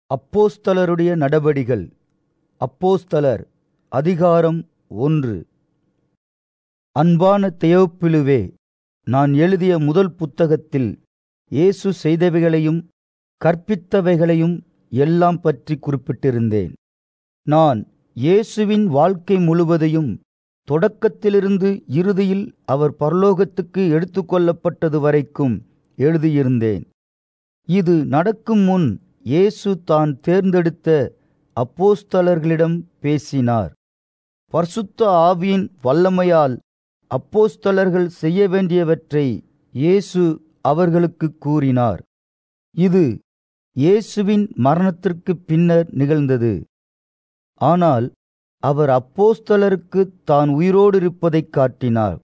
அப்போஸ்தலருடைய நடபடிகள் அப்போஸ்தலர் அதிகாரம் ஒன்று அன்பான தெயோப்பிலுவே நான் எழுதிய முதல் புத்தகத்தில் இயேசு செய்தவைகளையும் கற்பித்தவைகளையும் எல்லாம் பற்றி குறிப்பிட்டிருந்தேன் நான் இயேசுவின் வாழ்க்கை முழுவதையும் தொடக்கத்திலிருந்து இறுதியில் அவர் பரலோகத்துக்கு எடுத்துக்கொள்ளப்பட்டது வரைக்கும் எழுதியிருந்தேன் இது நடக்கும் முன் இயேசு தான் தேர்ந்தெடுத்த அப்போஸ்தலர்களிடம் பேசினார் பரிசுத்த ஆவியின் வல்லமையால் அப்போஸ்தலர்கள் செய்ய வேண்டியவற்றை இயேசு அவர்களுக்கு கூறினார் இது இயேசுவின் மரணத்திற்குப் பின்னர் நிகழ்ந்தது ஆனால் அவர் அப்போஸ்தலருக்கு தான் உயிரோடு இருப்பதைக் காட்டினார்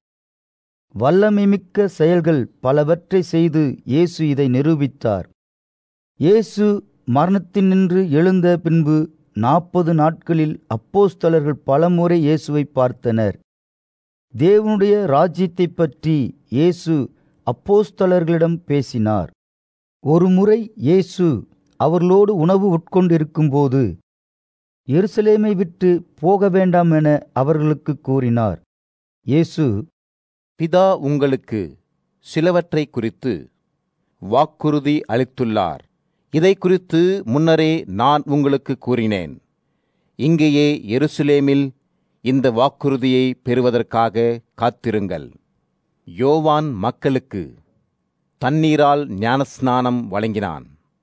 வல்லமைமிக்க செயல்கள் பலவற்றை செய்து இயேசு இதை நிரூபித்தார் இயேசு மரணத்தினின்று எழுந்த பின்பு நாற்பது நாட்களில் அப்போஸ்தலர்கள் பலமுறை இயேசுவை பார்த்தனர் தேவனுடைய ராஜ்யத்தைப் பற்றி இயேசு அப்போஸ்தலர்களிடம் பேசினார் ஒருமுறை இயேசு அவர்களோடு உணவு உட்கொண்டிருக்கும்போது எருசலேமை விட்டு போக வேண்டாம் என அவர்களுக்கு கூறினார் இயேசு பிதா உங்களுக்கு சிலவற்றை குறித்து வாக்குறுதி அளித்துள்ளார் இதை குறித்து முன்னரே நான் உங்களுக்கு கூறினேன் இங்கேயே எருசலேமில் இந்த வாக்குறுதியை பெறுவதற்காக காத்திருங்கள் யோவான் மக்களுக்கு தண்ணீரால் ஞானஸ்நானம் வழங்கினான்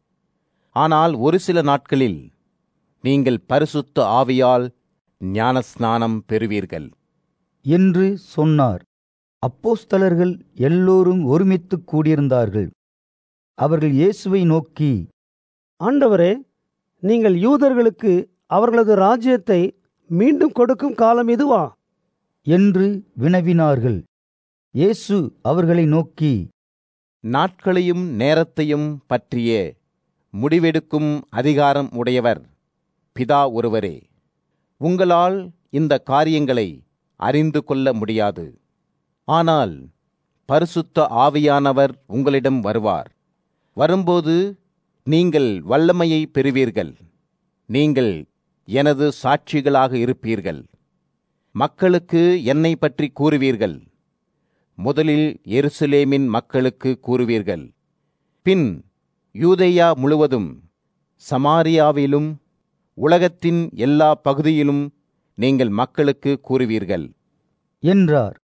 ஆனால் ஒரு சில நாட்களில் நீங்கள் பரிசுத்த ஆவியால் ஞானஸ்நானம் பெறுவீர்கள் என்று சொன்னார் அப்போஸ்தலர்கள் எல்லோரும் ஒருமித்துக் கூடியிருந்தார்கள் அவர்கள் இயேசுவை நோக்கி ஆண்டவரே நீங்கள் யூதர்களுக்கு அவர்களது ராஜ்யத்தை மீண்டும் கொடுக்கும் காலம் இதுவா என்று வினவினார்கள் இயேசு அவர்களை நோக்கி நாட்களையும் நேரத்தையும் பற்றிய முடிவெடுக்கும் அதிகாரம் உடையவர் பிதா ஒருவரே உங்களால் இந்த காரியங்களை அறிந்து கொள்ள முடியாது ஆனால் பரிசுத்த ஆவியானவர் உங்களிடம் வருவார் வரும்போது நீங்கள் வல்லமையை பெறுவீர்கள் நீங்கள் எனது சாட்சிகளாக இருப்பீர்கள் மக்களுக்கு என்னை பற்றி கூறுவீர்கள் முதலில் எருசலேமின் மக்களுக்கு கூறுவீர்கள் பின் யூதேயா முழுவதும் சமாரியாவிலும் உலகத்தின் எல்லா பகுதியிலும் நீங்கள் மக்களுக்கு கூறுவீர்கள் என்றார்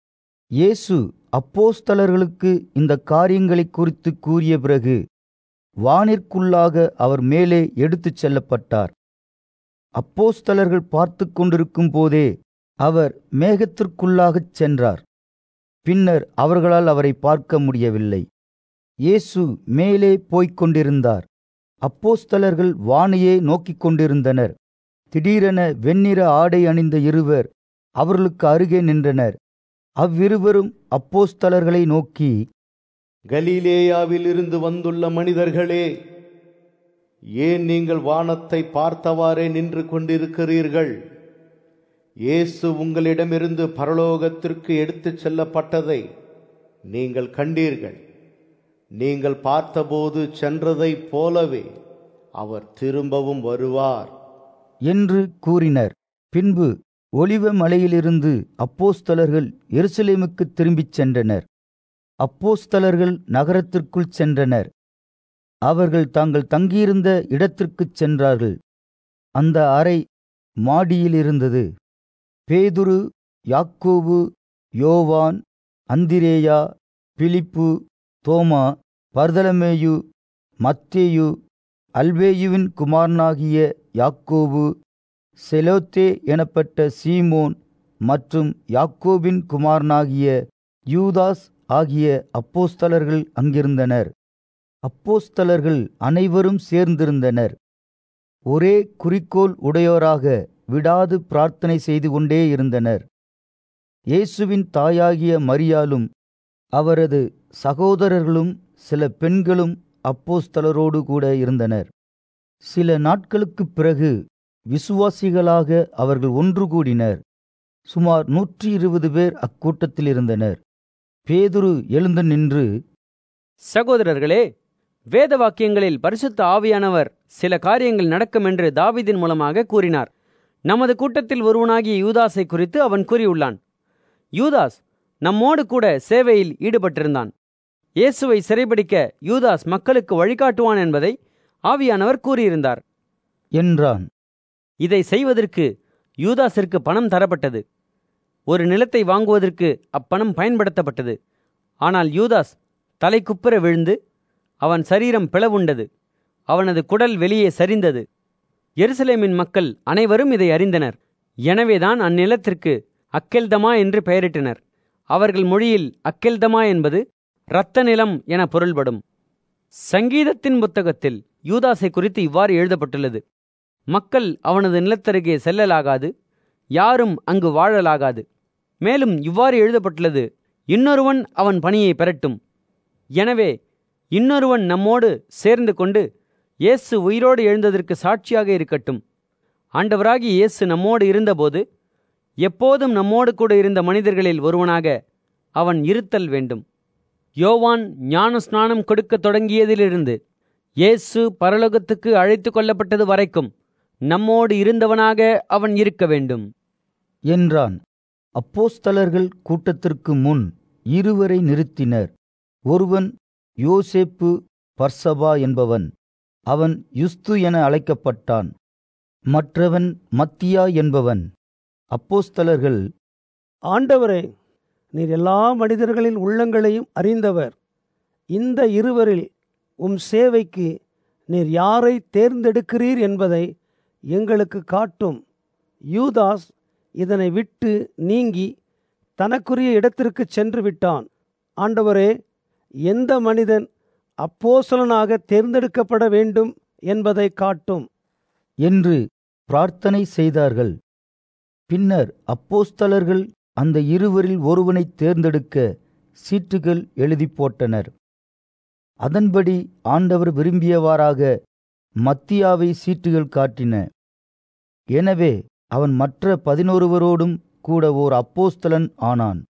இயேசு அப்போஸ்தலர்களுக்கு இந்த காரியங்களை குறித்து கூறிய பிறகு வானிற்குள்ளாக அவர் மேலே எடுத்துச் செல்லப்பட்டார் அப்போஸ்தலர்கள் பார்த்து கொண்டிருக்கும் போதே அவர் மேகத்திற்குள்ளாகச் சென்றார் பின்னர் அவர்களால் அவரை பார்க்க முடியவில்லை இயேசு மேலே போய்க் கொண்டிருந்தார் அப்போஸ்தலர்கள் வானையே நோக்கிக் கொண்டிருந்தனர் திடீரென வெண்ணிற ஆடை அணிந்த இருவர் அவர்களுக்கு அருகே நின்றனர் அவ்விருவரும் அப்போஸ்தலர்களை நோக்கி கலிலேயாவில் இருந்து வந்துள்ள மனிதர்களே ஏன் நீங்கள் வானத்தை பார்த்தவாறே நின்று கொண்டிருக்கிறீர்கள் இயேசு உங்களிடமிருந்து பரலோகத்திற்கு எடுத்துச் செல்லப்பட்டதை நீங்கள் கண்டீர்கள் நீங்கள் பார்த்தபோது சென்றதைப் போலவே அவர் திரும்பவும் வருவார் என்று கூறினர் பின்பு ஒலிவ மலையிலிருந்து அப்போஸ்தலர்கள் எருசலேமுக்கு திரும்பிச் சென்றனர் அப்போஸ்தலர்கள் நகரத்திற்குள் சென்றனர் அவர்கள் தாங்கள் தங்கியிருந்த இடத்திற்குச் சென்றார்கள் அந்த அறை மாடியில் இருந்தது பேதுரு யாக்கோபு யோவான் அந்திரேயா பிலிப்பு தோமா பர்தலமேயு மத்தேயு அல்வேயுவின் குமாரனாகிய யாக்கோபு செலோத்தே எனப்பட்ட சீமோன் மற்றும் யாக்கோபின் குமாரனாகிய யூதாஸ் ஆகிய அப்போஸ்தலர்கள் அங்கிருந்தனர் அப்போஸ்தலர்கள் அனைவரும் சேர்ந்திருந்தனர் ஒரே குறிக்கோள் உடையோராக விடாது பிரார்த்தனை செய்து கொண்டே இருந்தனர் இயேசுவின் தாயாகிய மரியாலும் அவரது சகோதரர்களும் சில பெண்களும் அப்போஸ்தலரோடு கூட இருந்தனர் சில நாட்களுக்குப் பிறகு விசுவாசிகளாக அவர்கள் ஒன்று கூடினர் சுமார் நூற்றி இருபது பேர் அக்கூட்டத்தில் இருந்தனர் பேதுரு எழுந்து நின்று சகோதரர்களே வேத வாக்கியங்களில் பரிசுத்த ஆவியானவர் சில காரியங்கள் நடக்கும் என்று தாவீதின் மூலமாக கூறினார் நமது கூட்டத்தில் ஒருவனாகிய யூதாஸை குறித்து அவன் கூறியுள்ளான் யூதாஸ் நம்மோடு கூட சேவையில் ஈடுபட்டிருந்தான் இயேசுவை சிறைபிடிக்க யூதாஸ் மக்களுக்கு வழிகாட்டுவான் என்பதை ஆவியானவர் கூறியிருந்தார் என்றான் இதை செய்வதற்கு யூதாஸிற்கு பணம் தரப்பட்டது ஒரு நிலத்தை வாங்குவதற்கு அப்பணம் பயன்படுத்தப்பட்டது ஆனால் யூதாஸ் தலைக்குப்புற விழுந்து அவன் சரீரம் பிளவுண்டது அவனது குடல் வெளியே சரிந்தது எருசலேமின் மக்கள் அனைவரும் இதை அறிந்தனர் எனவேதான் அந்நிலத்திற்கு அக்கெல்தமா என்று பெயரிட்டனர் அவர்கள் மொழியில் அக்கெல்தமா என்பது இரத்த நிலம் என பொருள்படும் சங்கீதத்தின் புத்தகத்தில் யூதாஸை குறித்து இவ்வாறு எழுதப்பட்டுள்ளது மக்கள் அவனது நிலத்தருகே செல்லலாகாது யாரும் அங்கு வாழலாகாது மேலும் இவ்வாறு எழுதப்பட்டுள்ளது இன்னொருவன் அவன் பணியை பெறட்டும் எனவே இன்னொருவன் நம்மோடு சேர்ந்து கொண்டு இயேசு உயிரோடு எழுந்ததற்கு சாட்சியாக இருக்கட்டும் ஆண்டவராகி இயேசு நம்மோடு இருந்தபோது எப்போதும் நம்மோடு கூட இருந்த மனிதர்களில் ஒருவனாக அவன் இருத்தல் வேண்டும் யோவான் ஞான ஸ்நானம் கொடுக்க தொடங்கியதிலிருந்து இயேசு பரலோகத்துக்கு அழைத்து கொள்ளப்பட்டது வரைக்கும் நம்மோடு இருந்தவனாக அவன் இருக்க வேண்டும் என்றான் அப்போஸ்தலர்கள் கூட்டத்திற்கு முன் இருவரை நிறுத்தினர் ஒருவன் யோசேப்பு பர்சபா என்பவன் அவன் யுஸ்து என அழைக்கப்பட்டான் மற்றவன் மத்தியா என்பவன் அப்போஸ்தலர்கள் ஆண்டவரே நீர் எல்லா மனிதர்களின் உள்ளங்களையும் அறிந்தவர் இந்த இருவரில் உம் சேவைக்கு நீர் யாரை தேர்ந்தெடுக்கிறீர் என்பதை எங்களுக்கு காட்டும் யூதாஸ் இதனை விட்டு நீங்கி தனக்குரிய இடத்திற்கு சென்று விட்டான் ஆண்டவரே எந்த மனிதன் அப்போசலனாக தேர்ந்தெடுக்கப்பட வேண்டும் என்பதை காட்டும் என்று பிரார்த்தனை செய்தார்கள் பின்னர் அப்போஸ்தலர்கள் அந்த இருவரில் ஒருவனை தேர்ந்தெடுக்க சீட்டுகள் எழுதி போட்டனர் அதன்படி ஆண்டவர் விரும்பியவாறாக மத்தியாவை சீட்டுகள் காட்டின எனவே அவன் மற்ற பதினொருவரோடும் கூட ஓர் அப்போஸ்தலன் ஆனான்